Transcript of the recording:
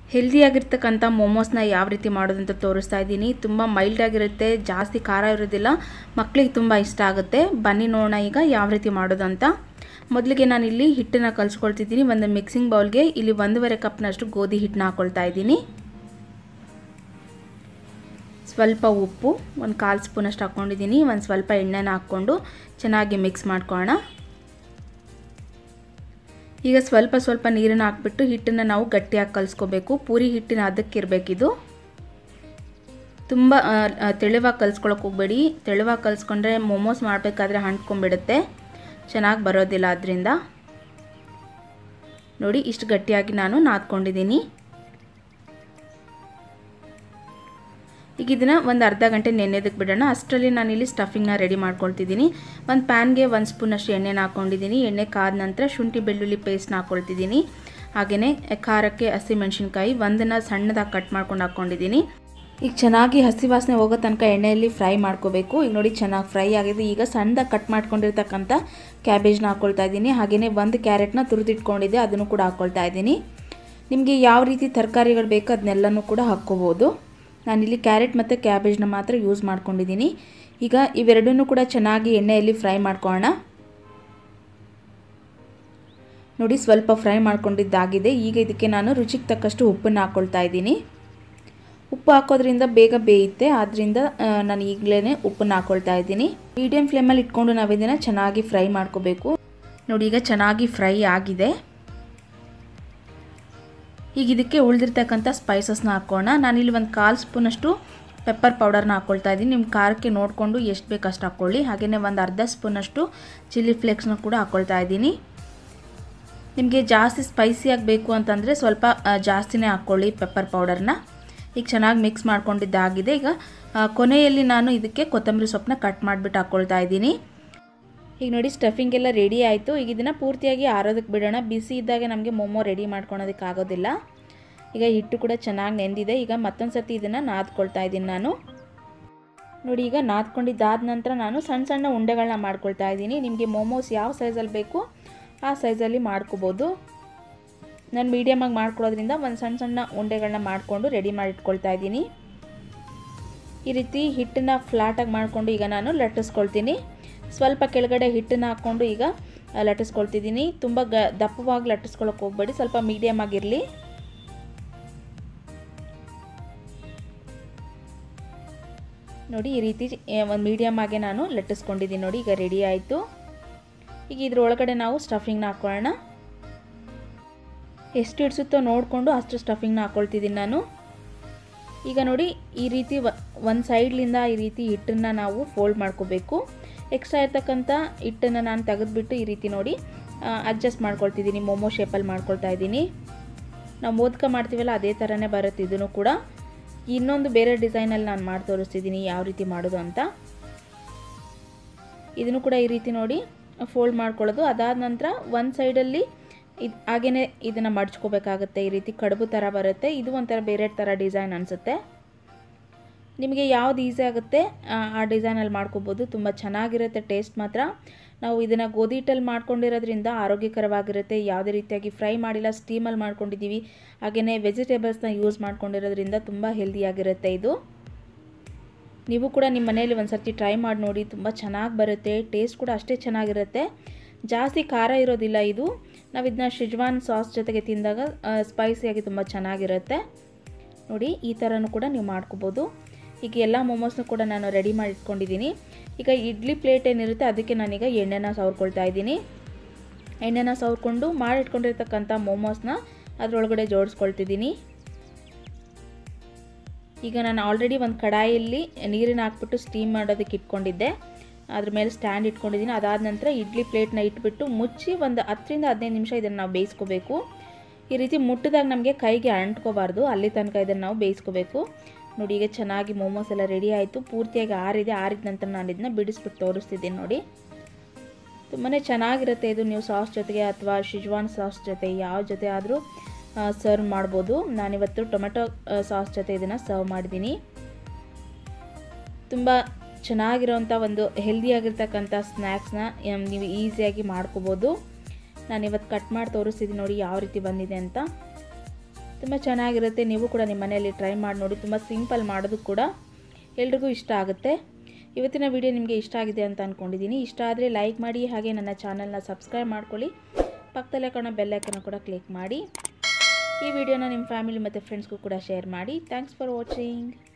ಹೆಲ್ದಿಯಾಗಿರ್ತಕ್ಕಂಥ ಮೋಮೋಸ್ನ ಯಾವ ರೀತಿ ಮಾಡೋದಂತ ತೋರಿಸ್ತಾ ಇದ್ದೀನಿ ತುಂಬ ಮೈಲ್ಡ್ ಆಗಿರುತ್ತೆ ಜಾಸ್ತಿ ಖಾರ ಇರೋದಿಲ್ಲ ಮಕ್ಕಳಿಗೆ ತುಂಬ ಇಷ್ಟ ಆಗುತ್ತೆ ಬನ್ನಿ ನೋಡೋಣ ಈಗ ಯಾವ ರೀತಿ ಮಾಡೋದು ಅಂತ ಮೊದಲಿಗೆ ನಾನು ಇಲ್ಲಿ ಹಿಟ್ಟನ್ನು ಕಲಿಸ್ಕೊಳ್ತಿದ್ದೀನಿ ಒಂದು ಮಿಕ್ಸಿಂಗ್ ಬೌಲ್ಗೆ ಇಲ್ಲಿ ಒಂದೂವರೆ ಕಪ್ನಷ್ಟು ಗೋಧಿ ಹಿಟ್ಟನ್ನ ಹಾಕ್ಕೊಳ್ತಾ ಇದ್ದೀನಿ ಸ್ವಲ್ಪ ಉಪ್ಪು ಒಂದು ಕಾಲು ಸ್ಪೂನಷ್ಟು ಹಾಕ್ಕೊಂಡಿದ್ದೀನಿ ಒಂದು ಸ್ವಲ್ಪ ಎಣ್ಣೆನ ಹಾಕ್ಕೊಂಡು ಚೆನ್ನಾಗಿ ಮಿಕ್ಸ್ ಮಾಡ್ಕೊಳ್ಳೋಣ ಈಗ ಸ್ವಲ್ಪ ಸ್ವಲ್ಪ ನೀರನ್ನು ಹಾಕ್ಬಿಟ್ಟು ಹಿಟ್ಟನ್ನು ನಾವು ಗಟ್ಟಿಯಾಗಿ ಕಲಿಸ್ಕೋಬೇಕು ಪೂರಿ ಹಿಟ್ಟಿನ ಅದಕ್ಕಿರಬೇಕಿದು ತುಂಬ ತೆಳುವಾಗಿ ಕಲಿಸ್ಕೊಳಕ್ಕೆ ಹೋಗಬೇಡಿ ತೆಳುವಾಗಿ ಕಲಿಸ್ಕೊಂಡ್ರೆ ಮೋಮೋಸ್ ಮಾಡಬೇಕಾದ್ರೆ ಅಂಟ್ಕೊಂಡ್ಬಿಡುತ್ತೆ ಚೆನ್ನಾಗಿ ಬರೋದಿಲ್ಲ ಅದರಿಂದ ನೋಡಿ ಇಷ್ಟು ಗಟ್ಟಿಯಾಗಿ ನಾನು ನಾದ್ಕೊಂಡಿದ್ದೀನಿ ಈಗ ಇದನ್ನು ಒಂದು ಅರ್ಧ ಗಂಟೆ ನೆನೆದಕ್ಕೆ ಬಿಡೋಣ ಅಷ್ಟರಲ್ಲಿ ನಾನಿಲ್ಲಿ ಸ್ಟಫಿಂಗ್ನ ರೆಡಿ ಮಾಡ್ಕೊಳ್ತಿದ್ದೀನಿ ಒಂದು ಪ್ಯಾನ್ಗೆ ಒಂದು ಸ್ಪೂನಷ್ಟು ಎಣ್ಣೆನ ಹಾಕ್ಕೊಂಡಿದ್ದೀನಿ ಎಣ್ಣೆ ಕಾದ ನಂತರ ಶುಂಠಿ ಬೆಳ್ಳುಳ್ಳಿ ಪೇಸ್ಟ್ನ ಹಾಕ್ಕೊಳ್ತಿದ್ದೀನಿ ಹಾಗೆಯೇ ಖಾರಕ್ಕೆ ಹಸಿಮೆಣ್ಸಿನ್ಕಾಯಿ ಒಂದನ್ನು ಸಣ್ಣದಾಗಿ ಕಟ್ ಮಾಡ್ಕೊಂಡು ಹಾಕ್ಕೊಂಡಿದ್ದೀನಿ ಈಗ ಚೆನ್ನಾಗಿ ಹಸಿ ವಾಸನೆ ಹೋಗೋ ತನಕ ಎಣ್ಣೆಯಲ್ಲಿ ಫ್ರೈ ಮಾಡ್ಕೋಬೇಕು ಈಗ ನೋಡಿ ಚೆನ್ನಾಗಿ ಫ್ರೈ ಆಗಿದೆ ಈಗ ಸಣ್ಣದಾಗಿ ಕಟ್ ಮಾಡ್ಕೊಂಡಿರ್ತಕ್ಕಂಥ ಕ್ಯಾಬೇಜ್ನ ಹಾಕ್ಕೊಳ್ತಾ ಇದ್ದೀನಿ ಹಾಗೆಯೇ ಒಂದು ಕ್ಯಾರೆಟ್ನ ತುರಿದಿಟ್ಕೊಂಡಿದ್ದೆ ಅದನ್ನು ಕೂಡ ಹಾಕ್ಕೊಳ್ತಾ ಇದ್ದೀನಿ ನಿಮಗೆ ಯಾವ ರೀತಿ ತರಕಾರಿಗಳು ಬೇಕೋ ಅದನ್ನೆಲ್ಲನೂ ಕೂಡ ಹಾಕ್ಕೋಬೋದು ನಾನಿಲ್ಲಿ ಕ್ಯಾರೆಟ್ ಮತ್ತು ಕ್ಯಾಬೇಜ್ನ ಮಾತ್ರ ಯೂಸ್ ಮಾಡ್ಕೊಂಡಿದ್ದೀನಿ ಈಗ ಇವೆರಡನ್ನೂ ಕೂಡ ಚೆನ್ನಾಗಿ ಎಣ್ಣೆಯಲ್ಲಿ ಫ್ರೈ ಮಾಡ್ಕೊಳ್ಳೋಣ ನೋಡಿ ಸ್ವಲ್ಪ ಫ್ರೈ ಮಾಡ್ಕೊಂಡಿದ್ದಾಗಿದೆ ಈಗ ಇದಕ್ಕೆ ನಾನು ರುಚಿಗೆ ತಕ್ಕಷ್ಟು ಉಪ್ಪನ್ನು ಹಾಕ್ಕೊಳ್ತಾ ಇದ್ದೀನಿ ಉಪ್ಪು ಹಾಕೋದ್ರಿಂದ ಬೇಗ ಬೇಯುತ್ತೆ ಆದ್ದರಿಂದ ನಾನು ಈಗಲೇ ಉಪ್ಪನ್ನು ಹಾಕ್ಕೊಳ್ತಾ ಇದ್ದೀನಿ ಮೀಡಿಯಮ್ ಫ್ಲೇಮಲ್ಲಿ ಇಟ್ಕೊಂಡು ನಾವು ಇದನ್ನು ಚೆನ್ನಾಗಿ ಫ್ರೈ ಮಾಡ್ಕೋಬೇಕು ನೋಡಿ ಈಗ ಚೆನ್ನಾಗಿ ಫ್ರೈ ಆಗಿದೆ ಈಗ ಇದಕ್ಕೆ ಉಳಿದಿರ್ತಕ್ಕಂಥ ಸ್ಪೈಸಸ್ನ ಹಾಕೋಣ ನಾನಿಲ್ಲಿ ಒಂದು ಕಾಲು ಸ್ಪೂನಷ್ಟು ಪೆಪ್ಪರ್ ಪೌಡರ್ನ ಹಾಕ್ಕೊಳ್ತಾ ಇದ್ದೀನಿ ನಿಮ್ಮ ಖಾರಕ್ಕೆ ನೋಡಿಕೊಂಡು ಎಷ್ಟು ಬೇಕು ಅಷ್ಟು ಹಾಕ್ಕೊಳ್ಳಿ ಹಾಗೆಯೇ ಒಂದು ಅರ್ಧ ಸ್ಪೂನಷ್ಟು ಚಿಲ್ಲಿ ಫ್ಲೇಕ್ಸ್ನ ಕೂಡ ಹಾಕ್ಕೊಳ್ತಾ ಇದ್ದೀನಿ ನಿಮಗೆ ಜಾಸ್ತಿ ಸ್ಪೈಸಿಯಾಗಿ ಬೇಕು ಅಂತಂದರೆ ಸ್ವಲ್ಪ ಜಾಸ್ತಿನೇ ಹಾಕ್ಕೊಳ್ಳಿ ಪೆಪ್ಪರ್ ಪೌಡರ್ನ ಈಗ ಚೆನ್ನಾಗಿ ಮಿಕ್ಸ್ ಮಾಡ್ಕೊಂಡಿದ್ದಾಗಿದೆ ಈಗ ಕೊನೆಯಲ್ಲಿ ನಾನು ಇದಕ್ಕೆ ಕೊತ್ತಂಬರಿ ಸೊಪ್ಪನ್ನ ಕಟ್ ಮಾಡಿಬಿಟ್ಟು ಹಾಕ್ಕೊಳ್ತಾ ಇದ್ದೀನಿ ಈಗ ನೋಡಿ ಸ್ಟಫಿಂಗ್ ಎಲ್ಲ ರೆಡಿ ಆಯಿತು ಈಗ ಇದನ್ನು ಪೂರ್ತಿಯಾಗಿ ಆರೋದಕ್ಕೆ ಬಿಡೋಣ ಬಿಸಿ ಇದ್ದಾಗ ನಮಗೆ ಮೊಮೋ ರೆಡಿ ಮಾಡ್ಕೊಳೋದಕ್ಕೆ ಆಗೋದಿಲ್ಲ ಈಗ ಹಿಟ್ಟು ಕೂಡ ಚೆನ್ನಾಗಿ ನೆಂದಿದೆ ಈಗ ಮತ್ತೊಂದು ಸರ್ತಿ ಇದನ್ನು ನಾದ್ಕೊಳ್ತಾ ಇದ್ದೀನಿ ನಾನು ನೋಡಿ ಈಗ ನಾದ್ಕೊಂಡಿದ್ದಾದ ನಂತರ ನಾನು ಸಣ್ಣ ಸಣ್ಣ ಉಂಡೆಗಳನ್ನ ಮಾಡ್ಕೊಳ್ತಾ ಇದ್ದೀನಿ ನಿಮಗೆ ಮೋಮೋಸ್ ಯಾವ ಸೈಜಲ್ಲಿ ಬೇಕು ಆ ಸೈಜಲ್ಲಿ ಮಾಡ್ಕೋಬೋದು ನಾನು ಮೀಡಿಯಮಾಗಿ ಮಾಡ್ಕೊಳ್ಳೋದ್ರಿಂದ ಒಂದು ಸಣ್ಣ ಸಣ್ಣ ಉಂಡೆಗಳನ್ನ ಮಾಡಿಕೊಂಡು ರೆಡಿ ಮಾಡಿ ಇಟ್ಕೊಳ್ತಾ ಇದ್ದೀನಿ ಈ ರೀತಿ ಹಿಟ್ಟನ್ನು ಫ್ಲಾಟಾಗಿ ಮಾಡಿಕೊಂಡು ಈಗ ನಾನು ಲಟ್ಟಿಸ್ಕೊಳ್ತೀನಿ ಸ್ವಲ್ಪ ಕೆಳಗಡೆ ಹಿಟ್ಟನ್ನು ಹಾಕ್ಕೊಂಡು ಈಗ ಲಟ್ಟಿಸ್ಕೊಳ್ತಿದ್ದೀನಿ ತುಂಬ ಗ ದಪ್ಪವಾಗಿ ಲಟ್ಟಿಸ್ಕೊಳಕ್ಕೆ ಹೋಗ್ಬೇಡಿ ಸ್ವಲ್ಪ ಮೀಡಿಯಮ್ ಆಗಿರಲಿ ನೋಡಿ ಈ ರೀತಿ ಒಂದು ಮೀಡಿಯಮ್ ಆಗಿ ನಾನು ಲಟ್ಟಿಸ್ಕೊಂಡಿದ್ದೀನಿ ನೋಡಿ ಈಗ ರೆಡಿ ಆಯಿತು ಈಗ ಇದ್ರೊಳಗಡೆ ನಾವು ಸ್ಟಫಿಂಗ್ನ ಹಾಕ್ಕೊಳ್ಳೋಣ ಎಷ್ಟು ಇಡಿಸುತ್ತೋ ನೋಡಿಕೊಂಡು ಅಷ್ಟು ಸ್ಟಫಿಂಗ್ನ ಹಾಕ್ಕೊಳ್ತಿದ್ದೀನಿ ನಾನು ಈಗ ನೋಡಿ ಈ ರೀತಿ ಒಂದು ಸೈಡ್ಲಿಂದ ಈ ರೀತಿ ಹಿಟ್ಟನ್ನು ನಾವು ಫೋಲ್ಡ್ ಮಾಡ್ಕೋಬೇಕು ಎಕ್ಸ್ಟ್ರಾ ಇರ್ತಕ್ಕಂಥ ಹಿಟ್ಟನ್ನು ನಾನು ತೆಗೆದುಬಿಟ್ಟು ಈ ರೀತಿ ನೋಡಿ ಅಡ್ಜಸ್ಟ್ ಮಾಡ್ಕೊಳ್ತಿದ್ದೀನಿ ಮೋಮೋ ಶೇಪಲ್ಲಿ ಮಾಡ್ಕೊಳ್ತಾ ಇದ್ದೀನಿ ನಾವು ಮೋದಕ ಮಾಡ್ತೀವಲ್ಲ ಅದೇ ಥರನೇ ಬರುತ್ತೆ ಇದನ್ನು ಕೂಡ ಇನ್ನೊಂದು ಬೇರೆ ಡಿಸೈನಲ್ಲಿ ನಾನು ಮಾಡಿ ತೋರಿಸ್ತಿದ್ದೀನಿ ಯಾವ ರೀತಿ ಮಾಡೋದು ಅಂತ ಇದನ್ನು ಕೂಡ ಈ ರೀತಿ ನೋಡಿ ಫೋಲ್ಡ್ ಮಾಡ್ಕೊಳ್ಳೋದು ಅದಾದ ನಂತರ ಒಂದು ಸೈಡಲ್ಲಿ ಇದು ಹಾಗೇ ಇದನ್ನು ಮಡ್ಚ್ಕೋಬೇಕಾಗುತ್ತೆ ಈ ರೀತಿ ಕಡುಬು ಥರ ಬರುತ್ತೆ ಇದು ಒಂಥರ ಬೇರೆ ಥರ ಡಿಸೈನ್ ಅನಿಸುತ್ತೆ ನಿಮಗೆ ಯಾವ್ದು ಈಸಿ ಆಗುತ್ತೆ ಆ ಡಿಸೈನಲ್ಲಿ ಮಾಡ್ಕೋಬೋದು ತುಂಬ ಚೆನ್ನಾಗಿರುತ್ತೆ ಟೇಸ್ಟ್ ಮಾತ್ರ ನಾವು ಇದನ್ನು ಗೋಧಿ ಹಿಟ್ಟಲ್ಲಿ ಮಾಡ್ಕೊಂಡಿರೋದ್ರಿಂದ ಆರೋಗ್ಯಕರವಾಗಿರುತ್ತೆ ಯಾವುದೇ ರೀತಿಯಾಗಿ ಫ್ರೈ ಮಾಡಿಲ್ಲ ಸ್ಟೀಮಲ್ಲಿ ಮಾಡ್ಕೊಂಡಿದ್ದೀವಿ ಹಾಗೆಯೇ ವೆಜಿಟೇಬಲ್ಸ್ನ ಯೂಸ್ ಮಾಡ್ಕೊಂಡಿರೋದ್ರಿಂದ ತುಂಬ ಹೆಲ್ದಿಯಾಗಿರುತ್ತೆ ಇದು ನೀವು ಕೂಡ ನಿಮ್ಮ ಮನೆಯಲ್ಲಿ ಒಂದು ಸರ್ತಿ ಟ್ರೈ ಮಾಡಿ ನೋಡಿ ತುಂಬ ಚೆನ್ನಾಗಿ ಬರುತ್ತೆ ಟೇಸ್ಟ್ ಕೂಡ ಅಷ್ಟೇ ಚೆನ್ನಾಗಿರುತ್ತೆ ಜಾಸ್ತಿ ಖಾರ ಇರೋದಿಲ್ಲ ಇದು ನಾವು ಇದನ್ನ ಶಿಜ್ವಾನ್ ಸಾಸ್ ಜೊತೆಗೆ ತಿಂದಾಗ ಸ್ಪೈಸಿಯಾಗಿ ತುಂಬ ಚೆನ್ನಾಗಿರುತ್ತೆ ನೋಡಿ ಈ ಥರನೂ ಕೂಡ ನೀವು ಮಾಡ್ಕೋಬೋದು ಈಗ ಎಲ್ಲ ಮೋಮೋಸ್ನು ಕೂಡ ನಾನು ರೆಡಿ ಮಾಡಿ ಇಟ್ಕೊಂಡಿದ್ದೀನಿ ಈಗ ಇಡ್ಲಿ ಪ್ಲೇಟ್ ಏನಿರುತ್ತೆ ಅದಕ್ಕೆ ನಾನೀಗ ಎಣ್ಣೆನ ಸವರ್ಕೊಳ್ತಾ ಇದ್ದೀನಿ ಎಣ್ಣೆನ ಸವರ್ಕೊಂಡು ಮಾಡಿಟ್ಕೊಂಡಿರ್ತಕ್ಕಂಥ ಮೋಮೋಸ್ನ ಅದರೊಳಗಡೆ ಜೋಡಿಸ್ಕೊಳ್ತಿದ್ದೀನಿ ಈಗ ನಾನು ಆಲ್ರೆಡಿ ಒಂದು ಕಡಾಯಲ್ಲಿ ನೀರನ್ನ ಹಾಕ್ಬಿಟ್ಟು ಸ್ಟೀಮ್ ಮಾಡೋದಕ್ಕೆ ಇಟ್ಕೊಂಡಿದ್ದೆ ಅದ್ರ ಮೇಲೆ ಸ್ಟ್ಯಾಂಡ್ ಇಟ್ಕೊಂಡಿದ್ದೀನಿ ಅದಾದ ನಂತರ ಇಡ್ಲಿ ಪ್ಲೇಟ್ನ ಇಟ್ಬಿಟ್ಟು ಮುಚ್ಚಿ ಒಂದು ಹತ್ತರಿಂದ ಹದಿನೈದು ನಿಮಿಷ ಇದನ್ನು ನಾವು ಬೇಯಿಸ್ಕೋಬೇಕು ಈ ರೀತಿ ಮುಟ್ಟಿದಾಗ ನಮಗೆ ಕೈಗೆ ಅಂಟ್ಕೋಬಾರ್ದು ಅಲ್ಲಿ ತನಕ ಇದನ್ನು ನಾವು ಬೇಯಿಸ್ಕೋಬೇಕು ನೋಡಿ ಈಗ ಚೆನ್ನಾಗಿ ಮೋಮೋಸ್ ಎಲ್ಲ ರೆಡಿ ಆಯಿತು ಪೂರ್ತಿಯಾಗಿ ಆರಿದೆ ಆರಿದ ನಂತರ ನಾನು ಇದನ್ನ ಬಿಡಿಸ್ಬಿಟ್ಟು ತೋರಿಸ್ತಿದ್ದೀನಿ ನೋಡಿ ತುಂಬಾ ಚೆನ್ನಾಗಿರುತ್ತೆ ಇದು ನೀವು ಸಾಸ್ ಜೊತೆಗೆ ಅಥವಾ ಶಿಜ್ವಾನ್ ಸಾಸ್ ಜೊತೆ ಯಾವ ಜೊತೆ ಆದರೂ ಸರ್ವ್ ಮಾಡ್ಬೋದು ನಾನಿವತ್ತು ಟೊಮೆಟೊ ಸಾಸ್ ಜೊತೆ ಇದನ್ನು ಸರ್ವ್ ಮಾಡಿದ್ದೀನಿ ತುಂಬ ಚೆನ್ನಾಗಿರೋಂಥ ಒಂದು ಹೆಲ್ದಿಯಾಗಿರ್ತಕ್ಕಂಥ ಸ್ನ್ಯಾಕ್ಸ್ನ ನೀವು ಈಸಿಯಾಗಿ ಮಾಡ್ಕೋಬೋದು ನಾನು ಇವತ್ತು ಕಟ್ ಮಾಡಿ ತೋರಿಸ್ತಿದ್ದೀನಿ ನೋಡಿ ಯಾವ ರೀತಿ ಬಂದಿದೆ ಅಂತ ತುಂಬ ಚೆನ್ನಾಗಿರುತ್ತೆ ನೀವು ಕೂಡ ನಿಮ್ಮ ಮನೆಯಲ್ಲಿ ಟ್ರೈ ಮಾಡಿ ನೋಡಿ ತುಂಬ ಸಿಂಪಲ್ ಮಾಡೋದು ಕೂಡ ಎಲ್ರಿಗೂ ಇಷ್ಟ ಆಗುತ್ತೆ ಇವತ್ತಿನ ವಿಡಿಯೋ ನಿಮಗೆ ಇಷ್ಟ ಆಗಿದೆ ಅಂತ ಅಂದ್ಕೊಂಡಿದ್ದೀನಿ ಇಷ್ಟ ಆದರೆ ಲೈಕ್ ಮಾಡಿ ಹಾಗೆ ನನ್ನ ಚಾನಲ್ನ ಸಬ್ಸ್ಕ್ರೈಬ್ ಮಾಡ್ಕೊಳ್ಳಿ ಪಕ್ಕದಲ್ಲೇ ಕಾಣೋ ಬೆಲ್ಲೈಕನ್ನು ಕೂಡ ಕ್ಲಿಕ್ ಮಾಡಿ ಈ ವಿಡಿಯೋನ ನಿಮ್ಮ ಫ್ಯಾಮಿಲಿ ಮತ್ತು ಫ್ರೆಂಡ್ಸ್ಗೂ ಕೂಡ ಶೇರ್ ಮಾಡಿ ಥ್ಯಾಂಕ್ಸ್ ಫಾರ್ ವಾಚಿಂಗ್